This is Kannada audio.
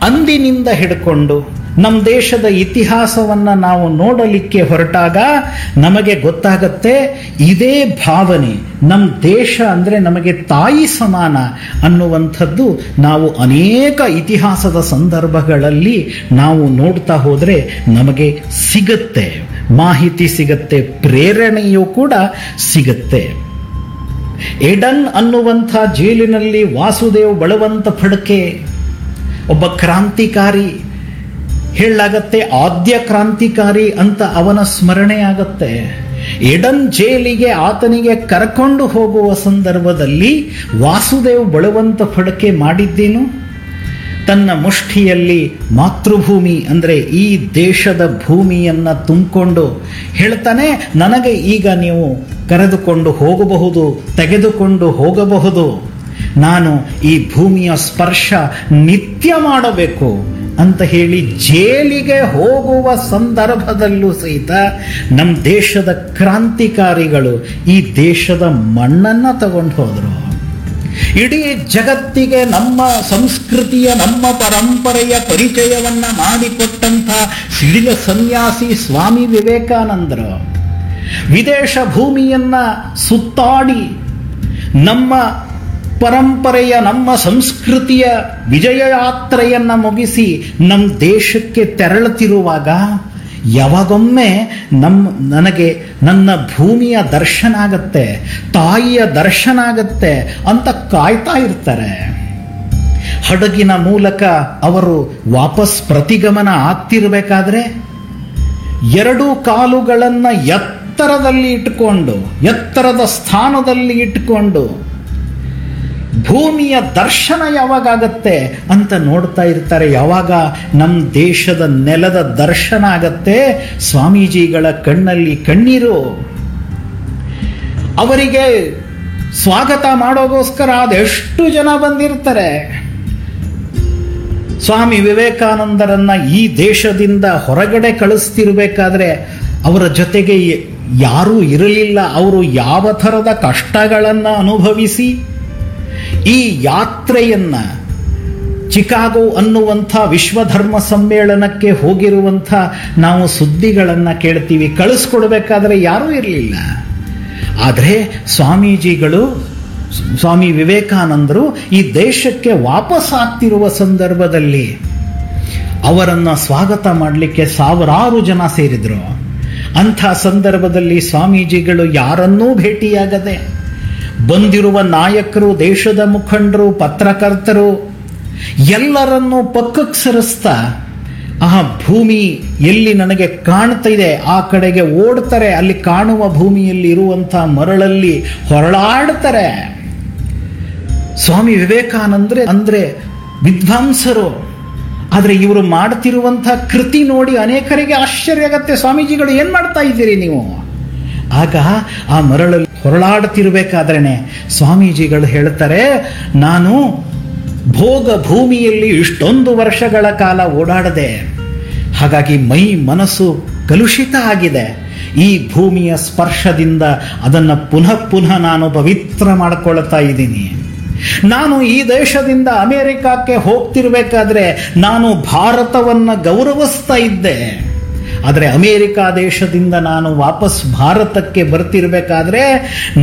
ಅಂದಿನಿಂದ ಹಿಡ್ಕೊಂಡು ನಮ್ಮ ದೇಶದ ಇತಿಹಾಸವನ್ನ ನಾವು ನೋಡಲಿಕ್ಕೆ ಹೊರಟಾಗ ನಮಗೆ ಗೊತ್ತಾಗತ್ತೆ ಇದೇ ಭಾವನೆ ನಮ್ಮ ದೇಶ ಅಂದ್ರೆ ನಮಗೆ ತಾಯಿ ಸಮಾನ ಅನ್ನುವಂಥದ್ದು ನಾವು ಅನೇಕ ಇತಿಹಾಸದ ಸಂದರ್ಭಗಳಲ್ಲಿ ನಾವು ನೋಡ್ತಾ ಹೋದ್ರೆ ನಮಗೆ ಸಿಗತ್ತೆ ಮಾಹಿತಿ ಸಿಗತ್ತೆ ಪ್ರೇರಣೆಯೂ ಕೂಡ ಸಿಗತ್ತೆ ಎಡನ್ ಅನ್ನುವಂಥ ಜೈಲಿನಲ್ಲಿ ವಾಸುದೇವ್ ಬಳವಂತ ಫಡ್ಕೆ ಒಬ್ಬ ಕ್ರಾಂತಿಕಾರಿ ಹೇಳಲಾಗತ್ತೆ ಆದ್ಯ ಕ್ರಾಂತಿಕಾರಿ ಅಂತ ಅವನ ಸ್ಮರಣೆ ಆಗತ್ತೆ ಎಡನ್ ಜೈಲಿಗೆ ಆತನಿಗೆ ಕರ್ಕೊಂಡು ಹೋಗುವ ಸಂದರ್ಭದಲ್ಲಿ ವಾಸುದೇವ್ ಬಳವಂತ ಫಡಕೆ ಮಾಡಿದ್ದೇನು ತನ್ನ ಮುಷ್ಟಿಯಲ್ಲಿ ಮಾತೃಭೂಮಿ ಅಂದರೆ ಈ ದೇಶದ ಭೂಮಿಯನ್ನ ತುಂಬಿಕೊಂಡು ಹೇಳ್ತಾನೆ ನನಗೆ ಈಗ ನೀವು ಕರೆದುಕೊಂಡು ಹೋಗಬಹುದು ತೆಗೆದುಕೊಂಡು ಹೋಗಬಹುದು ನಾನು ಈ ಭೂಮಿಯ ಸ್ಪರ್ಶ ನಿತ್ಯ ಮಾಡಬೇಕು ಅಂತ ಹೇಳಿ ಜೈಲಿಗೆ ಹೋಗುವ ಸಂದರ್ಭದಲ್ಲೂ ಸಹಿತ ನಮ್ಮ ದೇಶದ ಕ್ರಾಂತಿಕಾರಿಗಳು ಈ ದೇಶದ ಮಣ್ಣನ್ನ ತಗೊಂಡು ಹೋದರು ಇಡೀ ಜಗತ್ತಿಗೆ ನಮ್ಮ ಸಂಸ್ಕೃತಿಯ ನಮ್ಮ ಪರಂಪರೆಯ ಪರಿಚಯವನ್ನ ಮಾಡಿಕೊಟ್ಟಂಥ ಸಿಡಿಲ ಸನ್ಯಾಸಿ ಸ್ವಾಮಿ ವಿವೇಕಾನಂದರು ವಿದೇಶ ಭೂಮಿಯನ್ನ ಸುತ್ತಾಡಿ ನಮ್ಮ ಪರಂಪರೆಯ ನಮ್ಮ ಸಂಸ್ಕೃತಿಯ ವಿಜಯ ಯಾತ್ರೆಯನ್ನ ಮುಗಿಸಿ ನಮ್ಮ ದೇಶಕ್ಕೆ ತೆರಳುತ್ತಿರುವಾಗ ಯಾವಾಗೊಮ್ಮೆ ನಮ್ಮ ನನಗೆ ನನ್ನ ಭೂಮಿಯ ದರ್ಶನ ಆಗತ್ತೆ ತಾಯಿಯ ದರ್ಶನ ಆಗತ್ತೆ ಅಂತ ಕಾಯ್ತಾ ಇರ್ತಾರೆ ಹಡಗಿನ ಮೂಲಕ ಅವರು ವಾಪಸ್ ಪ್ರತಿಗಮನ ಆಗ್ತಿರ್ಬೇಕಾದ್ರೆ ಎರಡು ಕಾಲುಗಳನ್ನು ಎತ್ತರದಲ್ಲಿ ಇಟ್ಟುಕೊಂಡು ಎತ್ತರದ ಸ್ಥಾನದಲ್ಲಿ ಇಟ್ಟುಕೊಂಡು ಭೂಮಿಯ ದರ್ಶನ ಯಾವಾಗತ್ತೆ ಅಂತ ನೋಡ್ತಾ ಇರ್ತಾರೆ ಯಾವಾಗ ನಮ್ಮ ದೇಶದ ನೆಲದ ದರ್ಶನ ಆಗತ್ತೆ ಸ್ವಾಮೀಜಿಗಳ ಕಣ್ಣಲ್ಲಿ ಕಣ್ಣೀರು ಅವರಿಗೆ ಸ್ವಾಗತ ಮಾಡೋಗೋಸ್ಕರ ಅದೆಷ್ಟು ಜನ ಬಂದಿರ್ತಾರೆ ಸ್ವಾಮಿ ವಿವೇಕಾನಂದರನ್ನ ಈ ದೇಶದಿಂದ ಹೊರಗಡೆ ಕಳಿಸ್ತಿರ್ಬೇಕಾದ್ರೆ ಅವರ ಜೊತೆಗೆ ಯಾರೂ ಇರಲಿಲ್ಲ ಅವರು ಯಾವ ಥರದ ಕಷ್ಟಗಳನ್ನು ಅನುಭವಿಸಿ ಈ ಯಾತ್ರೆಯನ್ನ ಚಿಕಾಗೋ ಅನ್ನುವಂಥ ವಿಶ್ವಧರ್ಮ ಸಮ್ಮೇಳನಕ್ಕೆ ಹೋಗಿರುವಂಥ ನಾವು ಸುದ್ದಿಗಳನ್ನು ಕೇಳ್ತೀವಿ ಕಳಿಸ್ಕೊಡ್ಬೇಕಾದ್ರೆ ಯಾರೂ ಇರಲಿಲ್ಲ ಆದರೆ ಸ್ವಾಮೀಜಿಗಳು ಸ್ವಾಮಿ ವಿವೇಕಾನಂದರು ಈ ದೇಶಕ್ಕೆ ವಾಪಸ್ ಆಗ್ತಿರುವ ಸಂದರ್ಭದಲ್ಲಿ ಅವರನ್ನ ಸ್ವಾಗತ ಮಾಡಲಿಕ್ಕೆ ಸಾವಿರಾರು ಜನ ಸೇರಿದ್ರು ಅಂಥ ಸಂದರ್ಭದಲ್ಲಿ ಸ್ವಾಮೀಜಿಗಳು ಯಾರನ್ನೂ ಭೇಟಿಯಾಗದೆ ಬಂದಿರುವ ನಾಯಕರು ದೇಶದ ಮುಖಂಡರು ಪತ್ರಕರ್ತರು ಎಲ್ಲರನ್ನೂ ಪಕ್ಕಕ್ಕೆ ಸರಿಸ್ತಾ ಆ ಭೂಮಿ ಎಲ್ಲಿ ನನಗೆ ಕಾಣ್ತಾ ಇದೆ ಆ ಕಡೆಗೆ ಓಡ್ತಾರೆ ಅಲ್ಲಿ ಕಾಣುವ ಭೂಮಿಯಲ್ಲಿ ಇರುವಂಥ ಮರಳಲ್ಲಿ ಹೊರಳಾಡ್ತಾರೆ ಸ್ವಾಮಿ ವಿವೇಕಾನಂದ್ರೆ ಅಂದ್ರೆ ವಿದ್ವಾಂಸರು ಆದರೆ ಇವರು ಮಾಡ್ತಿರುವಂಥ ಕೃತಿ ನೋಡಿ ಅನೇಕರಿಗೆ ಆಶ್ಚರ್ಯ ಆಗತ್ತೆ ಸ್ವಾಮೀಜಿಗಳು ಏನ್ ಮಾಡ್ತಾ ಇದ್ದೀರಿ ನೀವು ಆಗ ಆ ಮರಳಲ್ಲಿ ಹೊರಳಾಡ್ತಿರ್ಬೇಕಾದ್ರೇನೆ ಸ್ವಾಮೀಜಿಗಳು ಹೇಳ್ತಾರೆ ನಾನು ಭೋಗ ಭೂಮಿಯಲ್ಲಿ ಇಷ್ಟೊಂದು ವರ್ಷಗಳ ಕಾಲ ಓಡಾಡದೆ ಹಾಗಾಗಿ ಮೈ ಮನಸ್ಸು ಕಲುಷಿತ ಆಗಿದೆ ಈ ಭೂಮಿಯ ಸ್ಪರ್ಶದಿಂದ ಅದನ್ನು ಪುನಃ ಪುನಃ ನಾನು ಪವಿತ್ರ ಮಾಡ್ಕೊಳ್ತಾ ಇದ್ದೀನಿ ನಾನು ಈ ದೇಶದಿಂದ ಅಮೆರಿಕಕ್ಕೆ ಹೋಗ್ತಿರ್ಬೇಕಾದ್ರೆ ನಾನು ಭಾರತವನ್ನ ಗೌರವಿಸ್ತಾ ಇದ್ದೆ ಆದರೆ ಅಮೆರಿಕ ದೇಶದಿಂದ ನಾನು ವಾಪಸ್ ಭಾರತಕ್ಕೆ ಬರ್ತಿರ್ಬೇಕಾದ್ರೆ